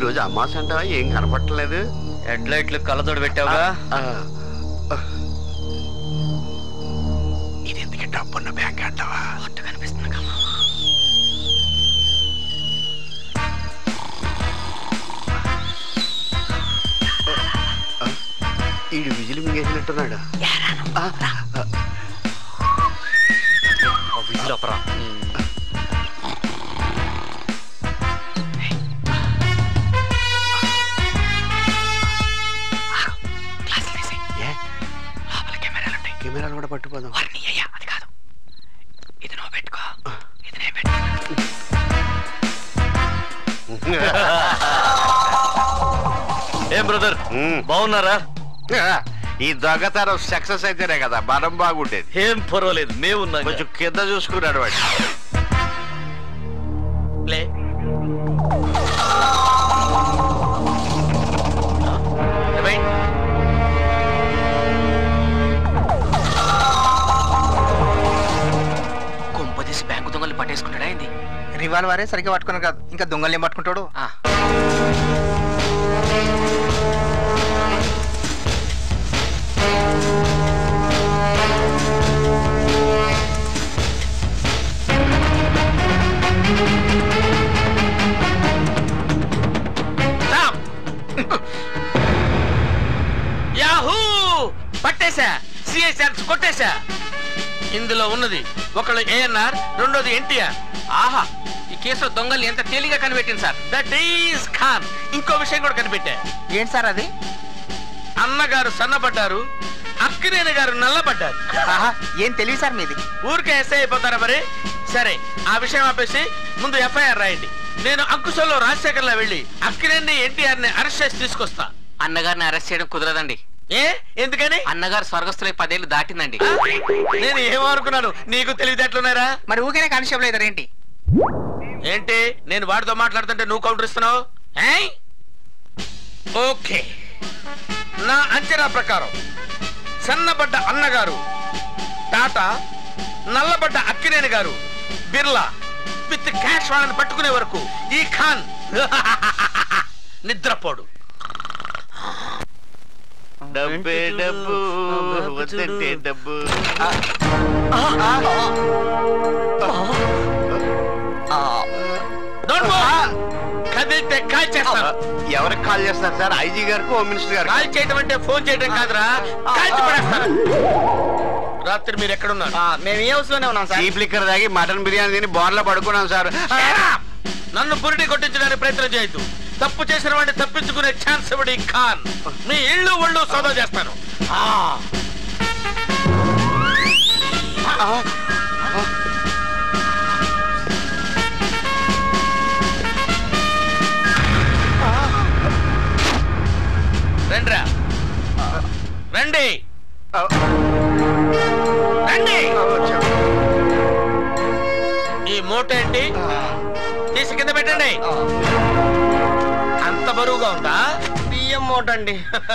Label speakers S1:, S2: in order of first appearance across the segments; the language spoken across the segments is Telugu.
S1: రోజు అమ్మాస్ అంటావా ఏం కనపట్టలేదు
S2: హెడ్ లైట్లు కళ్ళతోడు పెట్టావుగా
S1: ఇది ఎందుకు డబ్బున్న బ్యాంక్ అంటావా
S2: కనిపిస్తుంది
S1: ఈడు విజిల్ మింగేసినట్టున్నాడు ఆ, ఆ,
S2: విజిలపరా
S1: ఏ కెమెరాలు కూడా పట్టుకోదాం
S2: అది కాదు ఇది నువ్వు పెట్టుకో ఇది నేను పెట్టుకో ఏం బ్రదర్
S1: ఉమ్.
S2: బాగున్నారా
S1: ఈ దొంగతనం సక్సెస్ అయితేనే కదా మనం బాగుండేది
S2: ఏం పర్వాలేదు మేమున్నాం
S1: కొంచెం కింద చూసుకున్నాడు వాడు
S2: ప్లే కొంపదీసి బ్యాంకు దొంగలు పట్టేసుకుంటాడా ఏంది
S3: రివాల్వరే సరిగ్గా పట్టుకున్నారు కాదు ఇంకా దొంగలు ఏం పట్టుకుంటాడు
S2: ఆ. Stop! యాహూ పట్టేశా సిఐ సార్స్ కొట్టేశా ఇందులో ఉన్నది ఒకళ్ళు ఏఎన్ఆర్ రెండోది ఎన్టీఆర్ ఆహా ఈ కేసులో దొంగలు ఎంత తేలిగా కనిపెట్టింది సార్ దట్ ఈస్ ఖాన్ ఇంకో విషయం కూడా కనిపెట్టా
S3: ఏంటి సార్ అది
S2: అన్నగారు సన్నపడ్డారు అక్కినేని గారు నల్లబడ్డారు
S3: ఆహా, ఏం తెలివి సార్ మీది
S2: ఊరికే ఎస్ఐ అయిపోతారా మరి సరే ఆ విషయం ఆపేసి ముందు ఎఫ్ఐఆర్ రాయండి నేను అంకుశంలో రాజశేఖర్లో వెళ్ళి అక్కినేని ఎన్టీఆర్ ని అరెస్ట్ చేసి తీసుకొస్తా
S4: అన్నగారిని అరెస్ట్ చేయడం కుదరదండి
S2: ఏ ఎందుకని
S4: అన్నగారు స్వర్గస్థులై పదేళ్లు దాటిందండి
S2: ఆ? నేను ఏమనుకున్నాను నీకు తెలివితేటలున్నారా
S3: మరి ఊరికే కానిస్టేబుల్ అవుతారు ఏంటి
S2: ఏంటి నేను వాడితో మాట్లాడుతుంటే నువ్వు కౌంటర్ ఇస్తున్నావు ఏయ్? ఓకే నా అంచనా ప్రకారం సన్నబడ్డ అన్నగారు టాటా నల్లబడ్డ అక్కినేని గారు బిర్లా విత్ క్యాష్ వాళ్ళని పట్టుకునే వరకు ఈ ఖాన్ నిద్రపోడు
S1: డబ్బే డబ్బు వద్దంటే డబ్బు
S2: Don't move. కదిలితే కాల్ చేస్తాను
S1: ఎవరికి కాల్ చేస్తారు సార్ ఐజీ గారికి హోమ్ మినిస్టర్ గారు
S2: కాల్ చేయడం అంటే ఫోన్ చేయడం కాదురా కాల్చి పడేస్తాను రాత్రి మీరు ఎక్కడున్నారు
S3: మేము ఈ హౌస్ లోనే ఉన్నాం సార్
S1: చీప్ లిక్కర్ తాగి మటన్ బిర్యానీ తిని బోర్లో పడుకున్నాం సార్
S2: Shut up! నన్ను బురిడి కొట్టించడానికి ప్రయత్నం చేయొద్దు తప్పు చేసిన వాడిని తప్పించుకునే ఛాన్స్ ఇవ్వడి ఖాన్ మీ ఇళ్ళు ఒళ్ళు సోదా చేస్తాను ఆ. రండిరా రండి రండి ఈ మూట ఏంటి తీసి కింద పెట్టండి అంత బరువుగా ఉందా
S3: బియ్యం మూట అండి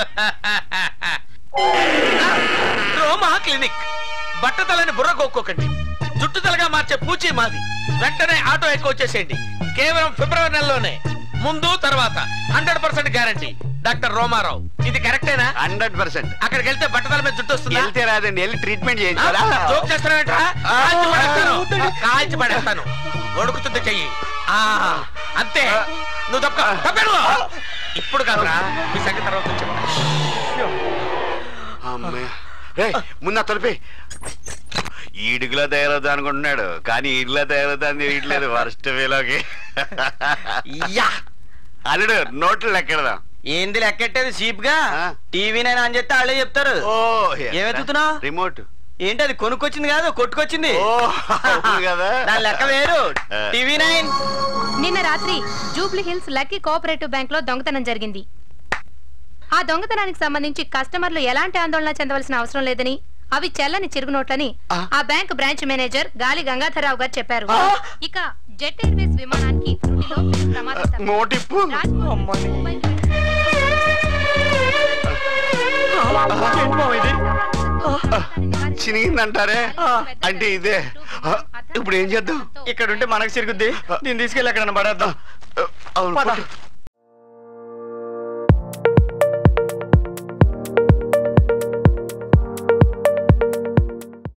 S2: రోమా క్లినిక్ బట్టతలని బుర్ర కొక్కోకండి జుట్టుతలగా మార్చే పూచి మాది వెంటనే ఆటో ఎక్కువ వచ్చేసేయండి కేవలం ఫిబ్రవరి నెలలోనే ముందు తర్వాత hundred percent guarantee doctor Romarao ఇది కరెక్టేనా
S1: హండ్రెడ్ పర్సెంట్
S2: అక్కడికి వెళ్తే బట్టతల మీద జుట్టు వస్తుందా
S1: వెళ్తే రాదండి వెళ్ళి ట్రీట్మెంట్ చేయించాలా
S2: జోక్ చేస్తున్నావేంట్రా? కాల్చి పడేస్తాను కాల్చి పడేస్తాను వణుకుతుంది చెయ్యి ఆ, అంతే నువ్వు తప్ప తప్పను ఇప్పుడు కాదురా మీ సంగతి తర్వాత నుంచి చెప్తా.
S1: అమ్మయ్య. రేయ్, ముందు తలిపి ఈడుగులా తయారవుతా అనుకుంటున్నాడు కానీ ఈడుగులా తయారవుతాను తెలియట్లేదు వరస్ట్ వేలోకి
S3: యా
S1: అల్లుడు నోట్లు లెక్కెడదాం
S3: ఏంది లెక్కెట్టేది చీప్ గా
S1: ఆ.
S3: టీవీ నైన్ అని చెప్తే వాళ్ళే చెప్తారు
S1: ఓ
S3: ఏం ఎత్తుతున్నావ్?
S1: రిమోట్
S3: ఏంటి అది కొనుక్కొచ్చింది కాదు కొట్టుకొచ్చింది
S1: ఓ అవును కదా
S3: దాని లెక్క వేరు
S1: ఆ.
S3: టీవీ నైన్
S5: నిన్న రాత్రి Jubilee Hills lucky cooperative bank లో దొంగతనం జరిగింది ఆ దొంగతనానికి సంబంధించి కస్టమర్లు ఎలాంటి ఆందోళన చెందవలసిన అవసరం లేదని అవి చెల్లని చిరుగు నోట్లని ఆ బ్యాంక్ బ్రాంచ్ మేనేజర్ గాలి గంగాధరరావు గారు చెప్పారు ఇక జెట్ ఎయిర్వేస్ విమానానికి త్రుటిలో ప్రమాదం తప్పింది.
S1: నోటిప్పు
S5: రాజ్కోట్ నుంచి ముంబైకి
S1: చినిగిందంటారే అంటే ఇదే ఆ, ఇప్పుడు ఏం చేద్దాం
S3: ఇక్కడ ఉంటే మనకు సిరుగుద్ది దీన్ని తీసుకెళ్ళి ఎక్కడ పడేద్దాం
S1: అవును
S3: పద.
S1: పట్టు.